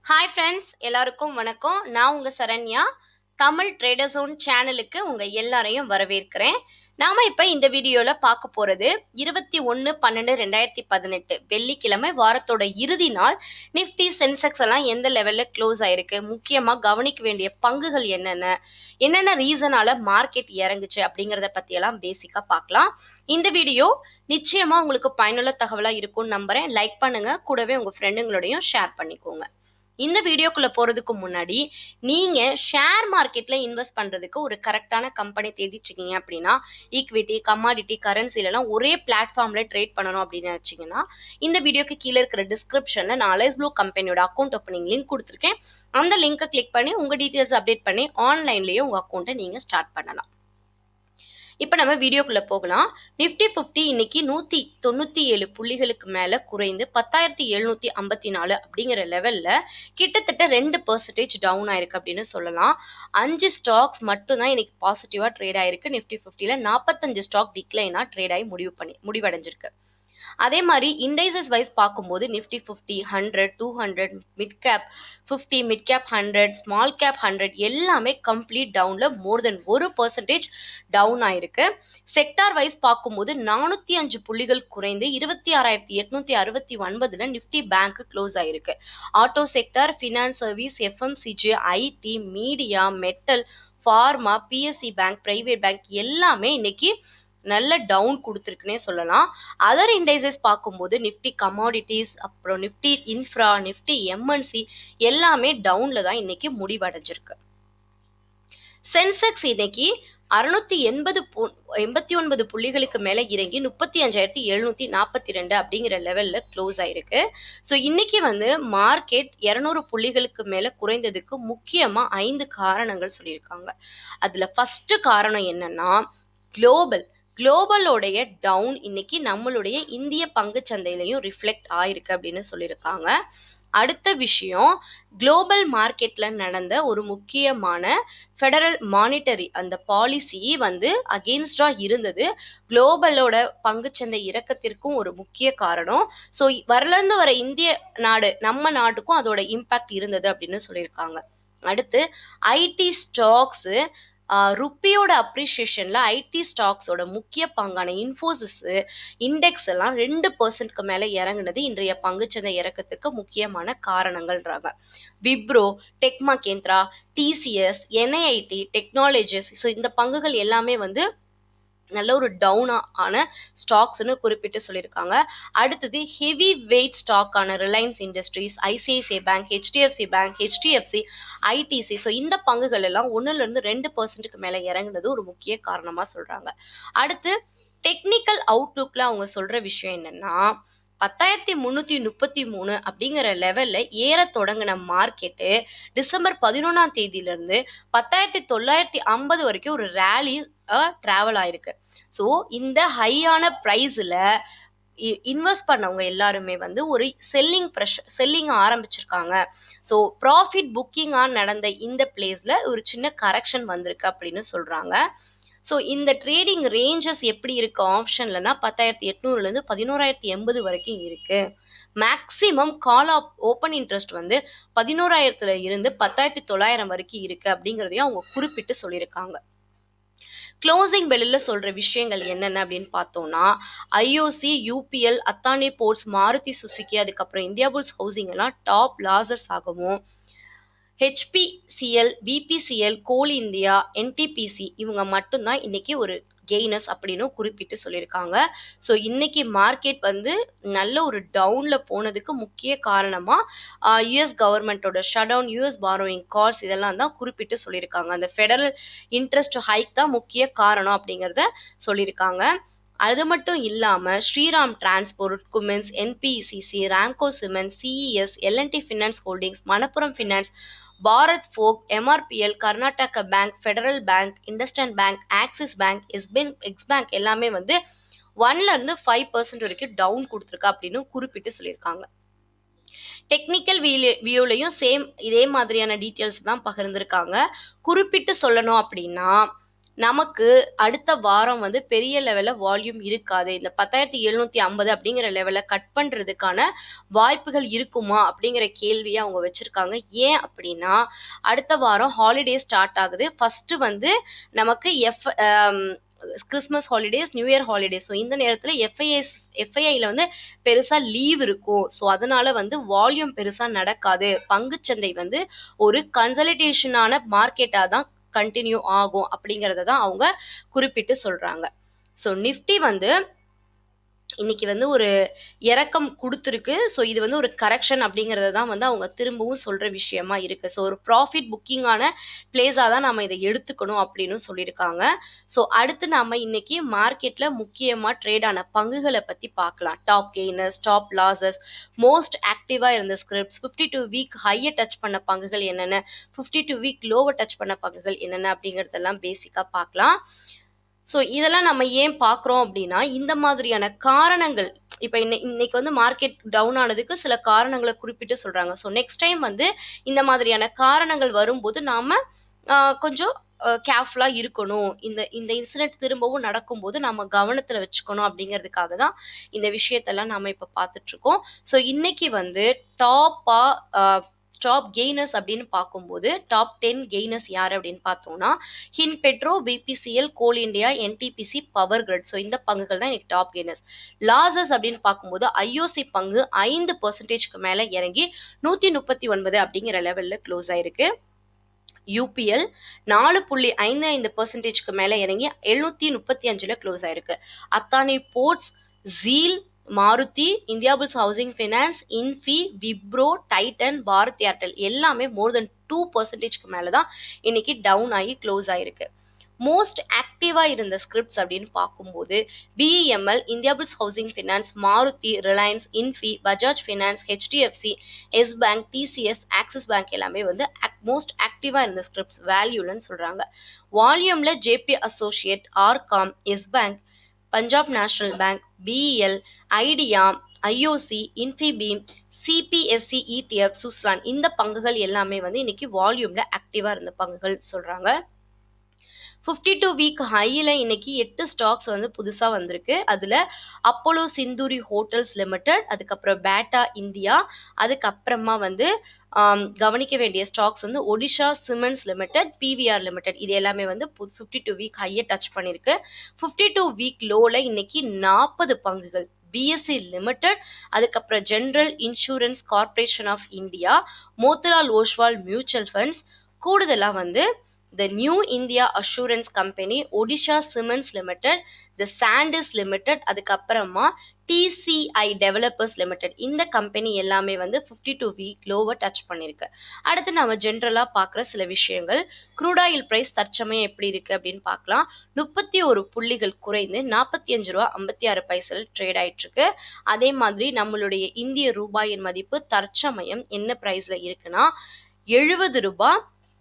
hi friends எல்லாருக்கும் வணக்கம் நான் உங்க சரண்யா தமிழ் ட்ரேடர் ஜோன் சேனலுக்கு உங்க எல்லாரையும் வரவேற்கிறேன் நாம இப்ப இந்த வீடியோல பார்க்க போறது இருபத்தி ஒன்னு பன்னெண்டு ரெண்டாயிரத்தி பதினெட்டு வெள்ளிக்கிழமை வாரத்தோட இறுதி நாள் நிஃப்டி சென்செக்ஸ் எல்லாம் எந்த லெவல்ல க்ளோஸ் ஆயிருக்கு முக்கியமா கவனிக்க வேண்டிய பங்குகள் என்னென்ன என்னென்ன ரீசனால மார்க்கெட் இறங்குச்சு அப்படிங்கறத பத்தி எல்லாம் பேசிக்கா பார்க்கலாம் இந்த வீடியோ நிச்சயமா உங்களுக்கு பயனுள்ள தகவலா இருக்கும்னு நம்புறேன் லைக் பண்ணுங்க கூடவே உங்க ஃப்ரெண்டுங்களோடையும் ஷேர் பண்ணிக்கோங்க இந்த வீடியோக்குள்ள போறதுக்கு முன்னாடி நீங்க ஷேர் மார்க்கெட்ல இன்வெஸ்ட் பண்றதுக்கு ஒரு கரெக்டான கம்பெனி தேடிட்டு இருக்கீங்க அப்படின்னா ஈக்விட்டி கமாடிட்டி கரன்சிலலாம் ஒரே பிளாட்ஃபார்ம்ல ட்ரேட் பண்ணணும் அப்படின்னு நினைச்சீங்கன்னா இந்த வீடியோக்கு கீழே இருக்கிற டிஸ்கிரிப்ஷன்ல நான் அலைஸ் ப்ளூ கம்பெனியோட அக்கௌண்ட் ஓப்பனிங் லிங்க் கொடுத்துருக்கேன் அந்த லிங்கை கிளிக் பண்ணி உங்க டீட்டெயில்ஸ் அப்டேட் பண்ணி ஆன்லைன்லயே உங்க அக்கௌண்ட்டை நீங்க ஸ்டார்ட் பண்ணலாம் இப்போ நம்ம வீடியோக்குள்ள போகலாம் நிஃப்டி ஃபிஃப்டி இன்னைக்கு நூத்தி தொண்ணூத்தி ஏழு புள்ளிகளுக்கு மேல குறைந்து பத்தாயிரத்தி எழுநூத்தி ஐம்பத்தி நாலு அப்படிங்கிற லெவல்ல கிட்டத்தட்ட ரெண்டு பர்சன்டேஜ் டவுன் ஆயிருக்கு அப்படின்னு சொல்லலாம் அஞ்சு ஸ்டாக்ஸ் மட்டும்தான் இன்னைக்கு பாசிட்டிவா ட்ரேட் ஆயிருக்கு நிஃப்டி ஃபிஃப்டில நாற்பத்தஞ்சு ஸ்டாக் டிக்ளைனா ட்ரேட் ஆகி முடிவு பண்ணி முடிவடைஞ்சிருக்கு அதே மாதிரி இண்டைசஸ் வைஸ் பார்க்கும்போது Nifty fifty hundred two hundred mid cap fifty mid cap hundred small cap hundred எல்லாமே கம்ப்ளீட் டவுன்ல மோர் தென் ஒரு பர்சன்டேஜ் டவுன் ஆயிருக்கு செக்டார் வைஸ் பார்க்கும்போது நானூத்தி அஞ்சு புள்ளிகள் குறைந்து இருபத்தி ஆறாயிரத்தி எட்நூத்தி அறுபத்தி ஒன்பதுல நிஃப்டி பேங்க் க்ளோஸ் ஆயிருக்கு auto sector finance service FMCG IT media metal pharma PSC bank private bank எல்லாமே இன்னைக்கு நல்ல டவுன் கொடுத்துருக்குன்னே சொல்லலாம் அதர் இண்டைசஸ் பார்க்கும்போது நிஃப்டி கமாடிட்டிஸ் அப்புறம் நிஃப்டி இன்ஃப்ரா நிஃப்டி எம்என்சி எல்லாமே டவுன்ல தான் இன்னைக்கு முடிவடைஞ்சிருக்கு சென்செக்ஸ் இன்னைக்கு அறுநூத்தி எண்பது எண்பத்தி ஒன்பது புள்ளிகளுக்கு மேல இறங்கி முப்பத்தி அஞ்சாயிரத்தி எழுநூத்தி நாற்பத்தி ரெண்டு அப்படிங்கிற லெவல்ல க்ளோஸ் ஆயிருக்கு ஸோ இன்னைக்கு வந்து மார்க்கெட் இருநூறு புள்ளிகளுக்கு மேல குறைந்ததுக்கு முக்கியமா ஐந்து காரணங்கள் சொல்லியிருக்காங்க அதுல ஃபர்ஸ்ட் காரணம் என்னன்னா குளோபல் குளோபலோடைய டவுன் இன்னைக்கு நம்மளுடைய இந்திய பங்கு சந்தையிலையும் ரிஃப்ளெக்ட் ஆயிருக்கு அப்படின்னு சொல்லியிருக்காங்க அடுத்த விஷயம் குளோபல் மார்க்கெட்ல நடந்த ஒரு முக்கியமான ஃபெடரல் மானிட்டரி அந்த பாலிசி வந்து அகெயின்ஸ்டா இருந்தது குளோபலோட பங்குச்சந்தை இறக்கத்திற்கும் ஒரு முக்கிய காரணம் ஸோ வரலேருந்து வர இந்திய நாடு நம்ம நாட்டுக்கும் அதோட இம்பாக்ட் இருந்தது அப்படின்னு சொல்லியிருக்காங்க அடுத்து ஐடி ஸ்டாக்ஸு ருப்பியோட அப்ரிஷியேஷன்ல ஐடி ஸ்டாக்ஸோட முக்கிய பங்கான இன்ஃபோசிஸ் இண்டெக்ஸ் எல்லாம் ரெண்டு பர்சன்ட்க்கு மேல இறங்குனது இன்றைய பங்குச்சந்தை இறக்கத்துக்கு முக்கியமான காரணங்கள்ன்றாங்க விப்ரோ டெக்மா Mahindra TCS NIIT technologies so இந்த பங்குகள் எல்லாமே வந்து நல்ல ஒரு டவுனா ஆன ஸ்டாக்ஸ்னு குறிப்பிட்டு சொல்லியிருக்காங்க அடுத்தது ஹெவி வெயிட் ஸ்டாக்கான Reliance Industries ICICI bank HDFC bank HDFC ITC so இந்த பங்குகள் எல்லாம் ஒன்றுலேருந்து ரெண்டு பர்சன்ட்டுக்கு மேலே இறங்குனது ஒரு முக்கிய காரணமாக சொல்கிறாங்க அடுத்து டெக்னிக்கல் அவுட்லுக்கில் அவங்க சொல்கிற விஷயம் என்னென்னா பத்தாயிரத்தி முந்நூற்றி முப்பத்தி மூணு அப்படிங்கிற லெவலில் ஏற தொடங்கின மார்க்கெட்டு டிசம்பர் பதினொன்றாம் தேதியிலேருந்து பத்தாயிரத்தி தொள்ளாயிரத்தி ஐம்பது வரைக்கும் ஒரு ரேலி ட்ராவல் ஆயிருக்கு ஸோ இந்த ஹையான ப்ரைஸில் இன்வெஸ்ட் பண்ணவங்க எல்லாருமே வந்து ஒரு செல்லிங் ப்ரெஷர் செல்லிங் ஆரம்பிச்சிருக்காங்க ஸோ ப்ராஃபிட் புக்கிங்காக நடந்த இந்த பிளேஸில் ஒரு சின்ன கரெக்ஷன் வந்திருக்கு அப்படின்னு சொல்கிறாங்க ஸோ இந்த ட்ரேடிங் ரேஞ்சஸ் எப்படி இருக்கு ஆப்ஷன்லனா பத்தாயிரத்தி எட்நூறுலேருந்து பதினோராயிரத்தி எண்பது வரைக்கும் இருக்கு maximum call of open interest வந்து பதினோராயிரத்துல இருந்து பத்தாயிரத்தி தொள்ளாயிரம் வரைக்கும் இருக்கு அப்படிங்கிறதையும் அவங்க குறிப்பிட்டு சொல்லியிருக்காங்க க்ளோசிங் பெல்லில் சொல்கிற விஷயங்கள் என்னென்ன அப்படின்னு பார்த்தோம்னா IOC UPL Adani ports Maruti Suzuki அதுக்கப்புறம் இந்தியா புல்ஸ் ஹவுசிங் எல்லாம் டாப் லாசஸ் ஆகவும் HPCL BPCL Coal India NTPC இவங்க மட்டும்தான் இன்னைக்கு ஒரு கெய்னஸ் அப்படின்னு குறிப்பிட்டு சொல்லியிருக்காங்க ஸோ இன்னைக்கு மார்க்கெட் வந்து நல்ல ஒரு டவுனில் போனதுக்கு முக்கிய காரணமாக யூஎஸ் கவர்மெண்ட்டோட shut down US borrowing calls இதெல்லாம் தான் குறிப்பிட்டு சொல்லியிருக்காங்க அந்த ஃபெடரல் இன்ட்ரெஸ்ட் ஹைக் தான் முக்கிய காரணம் அப்படிங்கிறத சொல்லியிருக்காங்க அது மட்டும் இல்லாமல் Shriram transport Cummins NBCC Ramco cement CES LNT finance holdings Manappuram finance Bharat ஃபோக் MRPL Karnataka bank federal bank IndusInd bank Axis bank எஸ்பின் எக்ஸ் பேங்க் எல்லாமே வந்து ஒன்ல இருந்து ஃபைவ் பர்சன்ட் வரைக்கும் டவுன் கொடுத்துருக்கா அப்படின்னு குறிப்பிட்டு சொல்லியிருக்காங்க டெக்னிக்கல் வியூலையும் சேம் இதே மாதிரியான டீட்டெயில்ஸ் தான் பகிர்ந்திருக்காங்க குறிப்பிட்டு சொல்லணும் அப்படின்னா நமக்கு அடுத்த வாரம் வந்து பெரிய லெவலில் வால்யூம் இருக்காது இந்த பத்தாயிரத்தி எழுநூத்தி ஐம்பது அப்படிங்கிற லெவலில் கட் பண்ணுறதுக்கான வாய்ப்புகள் இருக்குமா அப்படிங்கிற கேள்வியை அவங்க வச்சுருக்காங்க ஏன் அப்படின்னா அடுத்த வாரம் ஹாலிடே ஸ்டார்ட் ஆகுது ஃபஸ்ட்டு வந்து நமக்கு F Christmas holidays new year holidays so இந்த நேரத்தில் எஃப்ஐஎஸ் எஃப்ஐஐயில் வந்து பெருசாக லீவ் இருக்கும் ஸோ அதனால வந்து வால்யூம் பெருசாக நடக்காது பங்குச்சந்தை வந்து ஒரு கன்சல்டேஷனான மார்க்கெட்டாக தான் கண்டினியூ ஆகும் அப்படிங்கிறத தான் அவங்க குறிப்பிட்டு சொல்கிறாங்க ஸோ நிஃப்டி வந்து இன்னைக்கு வந்து ஒரு இறக்கம் கொடுத்துருக்கு ஸோ இது வந்து ஒரு கரெக்ஷன் அப்படிங்கிறத தான் வந்து அவங்க திரும்பவும் சொல்கிற விஷயமா இருக்குது ஸோ ஒரு ப்ராஃபிட் புக்கிங்கான பிளேஸாக தான் நம்ம இதை எடுத்துக்கணும் அப்படின்னு சொல்லியிருக்காங்க ஸோ அடுத்து நாம் இன்னைக்கு மார்க்கெட்டில் முக்கியமாக ட்ரேட் ஆன பங்குகளை பற்றி பார்க்கலாம் top gainers top losses most ஆக்டிவாக இருந்த ஸ்கிரிப்ட்ஸ் ஃபிஃப்டி டூ வீக் ஹையை டச் பண்ண பங்குகள் என்னென்ன ஃபிஃப்டி டூ வீக் லோவை டச் பண்ண பங்குகள் என்னென்ன அப்படிங்கிறதெல்லாம் பேசிக்காக பார்க்கலாம் ஸோ இதெல்லாம் நம்ம ஏன் பார்க்குறோம் அப்படின்னா இந்த மாதிரியான காரணங்கள் இப்போ இன்னை இன்னைக்கு வந்து மார்க்கெட் டவுன் ஆனதுக்கு சில காரணங்களை குறிப்பிட்டு சொல்கிறாங்க ஸோ நெக்ஸ்ட் டைம் வந்து இந்த மாதிரியான காரணங்கள் வரும்போது நாம் கொஞ்சம் கேர்ஃபுல்லாக இருக்கணும் இந்த இந்த இன்சிடென்ட் திரும்பவும் நடக்கும்போது நம்ம கவனத்தில் வச்சுக்கணும் அப்படிங்கிறதுக்காக தான் இந்த விஷயத்தெல்லாம் நாம் இப்போ பார்த்துட்ருக்கோம் ஸோ இன்னைக்கு வந்து டாப்பாக டாப் கெய்னர்ஸ் அப்படின்னு பார்க்கும்போது டாப் டென் கெய்னர்ஸ் யார் அப்படின்னு பார்த்தோம்னா Hin petro BPCL Coal India NTPC power grid so இந்த பங்குகள் தான் எனக்கு டாப் கெய்னர்ஸ் லாசஸ் அப்படின்னு பார்க்கும்போது ஐஓசி பங்கு ஐந்து பர்சன்டேஜ்க்கு மேலே இறங்கி நூற்றி முப்பத்தி ஒன்பது அப்படிங்கிற லெவலில் க்ளோஸ் ஆயிருக்கு யூபிஎல் நாலு புள்ளி ஐந்து ஐந்து பர்சன்டேஜ்க்கு மேலே இறங்கி எழுநூற்றி முப்பத்தி அஞ்சில் க்ளோஸ் ஆயிருக்கு Adani ports ZEEL Maruti Indiabulls housing finance Infy Wipro Titan Bharat Airtel எல்லாமே மோர் தென் டூ பர்சன்டேஜ்க்கு மேலே தான் இன்னைக்கு டவுன் ஆகி க்ளோஸ் ஆயிருக்கு மோஸ்ட் ஆக்டிவாக இருந்த ஸ்கிரிப்ட்ஸ் அப்படின்னு பார்க்கும்போது BEML Indiabulls housing finance Maruti Reliance Infy Bajaj finance HDFC Yes bank TCS Axis bank எல்லாமே வந்து மோஸ்ட் ஆக்டிவாக இருந்த ஸ்கிரிப்ட்ஸ் வேல்யூலன்னு சொல்கிறாங்க வால்யூமில் JP associate RCom Yes bank Punjab national bank BEL Idea IOC Infibeam CPSE ETF Suzlon இந்த பங்குகள் எல்லாமே வந்து இன்னைக்கு வால்யூமில் ஆக்டிவாக இருந்த பங்குகள் சொல்கிறாங்க ஃபிஃப்டி டூ வீக் ஹையில் இன்னைக்கு எட்டு ஸ்டாக்ஸ் வந்து புதுசாக வந்திருக்கு அதில் அப்போலோ சிந்தூரி ஹோட்டல்ஸ் லிமிடெட் அதுக்கப்புறம் பேட்டா இந்தியா அதுக்கப்புறமா வந்து கவனிக்க வேண்டிய ஸ்டாக்ஸ் வந்து Odisha cements limited PVR limited இது எல்லாமே வந்து ஃபிஃப்டி டூ வீக் ஹையை டச் பண்ணியிருக்கு ஃபிஃப்டி டூ வீக் லோவில் இன்னைக்கு நாற்பது பங்குகள் பிஎஸ்சி லிமிடெட் அதுக்கப்புறம் general insurance corporation of India Motilal Oswal mutual funds கூடுதலாக வந்து the new India assurance company Odisha cements limited the Sandesh limited அதுக்கப்புறமா டிசிஐ டெவலப்பர்ஸ் லிமிடெட் இந்த கம்பெனி எல்லாமே வந்து ஃபிஃப்டி டூ வீக் லோவை டச் பண்ணியிருக்கு அடுத்து நம்ம ஜென்ரலாக பார்க்குற சில விஷயங்கள் க்ரூட் ஆயில் ப்ரைஸ் தற்சமயம் எப்படி இருக்குது அப்படின்னு பார்க்கலாம் முப்பத்தி ஒரு புள்ளிகள் குறைந்து நாற்பத்தி அஞ்சு ரூபா ஐம்பத்தி ஆறு பைசல் ட்ரேட் ஆயிட்டுருக்கு அதே மாதிரி நம்மளுடைய இந்திய ரூபாயின் மதிப்பு தற்சமயம் என்ன ப்ரைஸில் இருக்குன்னா எழுபது ரூபாய்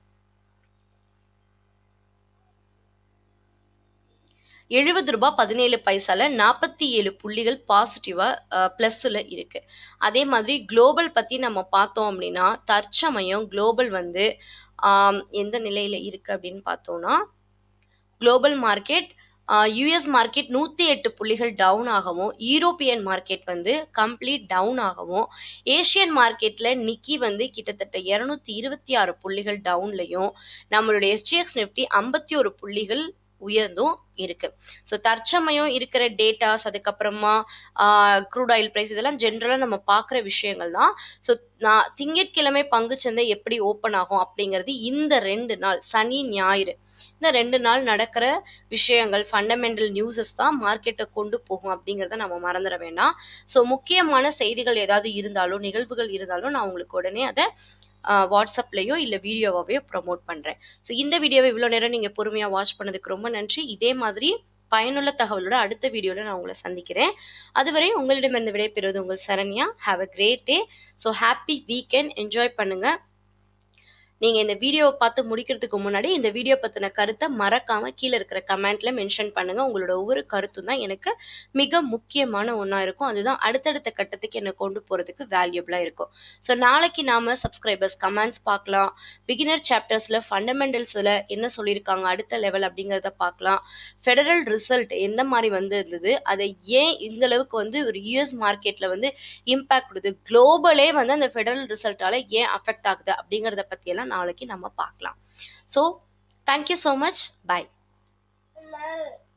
எழுபது ரூபாய் பதினேழு பைசால நாற்பத்தி ஏழு புள்ளிகள் பாசிட்டிவாக ப்ளஸ்ஸில் இருக்குது அதே மாதிரி குளோபல் பற்றி நம்ம பார்த்தோம் அப்படின்னா தற்சமயம் குளோபல் வந்து எந்த நிலையில் இருக்குது அப்படின்னு பார்த்தோம்னா குளோபல் மார்க்கெட் யூஎஸ் மார்க்கெட் நூற்றி எட்டு புள்ளிகள் டவுன் ஆகவும் யூரோப்பியன் மார்க்கெட் வந்து கம்ப்ளீட் டவுன் ஆகவும் ஏஷியன் மார்க்கெட்டில் நிக்கி வந்து கிட்டத்தட்ட இரநூத்தி இருபத்தி ஆறு புள்ளிகள் டவுன்லையும் நம்மளுடைய எஸ்டிஎக்ஸ் நிஃப்டி ஐம்பத்தி ஒரு புள்ளிகள் உயர்ந்தும் இருக்கு ஸோ தற்சமயம் இருக்கிற டேட்டாஸ் அதுக்கப்புறமா க்ரூட் ஆயில் ப்ரைஸ் இதெல்லாம் ஜென்ரலாக நம்ம பார்க்குற விஷயங்கள் தான் ஸோ நான் திங்கட்கிழமை பங்குச்சந்தை எப்படி ஓப்பன் ஆகும் அப்படிங்கிறது இந்த ரெண்டு நாள் சனி ஞாயிறு இந்த ரெண்டு நாள் நடக்கிற விஷயங்கள் ஃபண்டமெண்டல் நியூஸஸ் தான் மார்க்கெட்டை கொண்டு போகும் அப்படிங்கிறத நம்ம மறந்துட வேண்டாம் ஸோ முக்கியமான செய்திகள் ஏதாவது இருந்தாலும் நிகழ்வுகள் இருந்தாலும் நான் உங்களுக்கு உடனே அதை வாட்ஸ்அப்லேயோ இல்லை வீடியோவாவையோ ப்ரொமோட் பண்ணுறேன் ஸோ இந்த வீடியோவை இவ்வளோ நேரம் நீங்கள் பொறுமையாக வாட்ச் பண்ணதுக்கு ரொம்ப நன்றி இதே மாதிரி பயனுள்ள தகவலோட அடுத்த வீடியோவில் நான் உங்களை சந்திக்கிறேன் அதுவரை உங்களிடமிருந்து விடைபெறுவது உங்கள் Saranya have a great day so happy weekend enjoy பண்ணுங்கள் நீங்கள் இந்த வீடியோவை பார்த்து முடிக்கிறதுக்கு முன்னாடி இந்த வீடியோ பற்றின கருத்தை மறக்காமல் கீழே இருக்கிற கமெண்ட்டில் மென்ஷன் பண்ணுங்கள் உங்களோட ஒவ்வொரு கருத்தும் தான் எனக்கு மிக முக்கியமான ஒன்றா இருக்கும் அதுதான் அடுத்தடுத்த கட்டத்துக்கு என்னை கொண்டு போகிறதுக்கு வேல்யூபிளாக இருக்கும் ஸோ நாளைக்கு நாம் சப்ஸ்கிரைபர்ஸ் கமெண்ட்ஸ் பார்க்கலாம் பிகினர் சாப்டர்ஸில் ஃபண்டமெண்டல்ஸில் என்ன சொல்லியிருக்காங்க அடுத்த லெவல் அப்படிங்கிறத பார்க்கலாம் ஃபெடரல் ரிசல்ட் எந்த மாதிரி வந்து இருந்தது அதை ஏன் இந்த அளவுக்கு வந்து ஒரு யூஎஸ் மார்க்கெட்டில் வந்து இம்பேக்ட் கொடுது குளோபலே வந்து அந்த ஃபெடரல் ரிசல்ட்டால் ஏன் அஃபெக்ட் ஆகுது அப்படிங்கிறத பற்றியெல்லாம் நாளைக்கு நம்ம பார்க்கலாம் so thank you so much by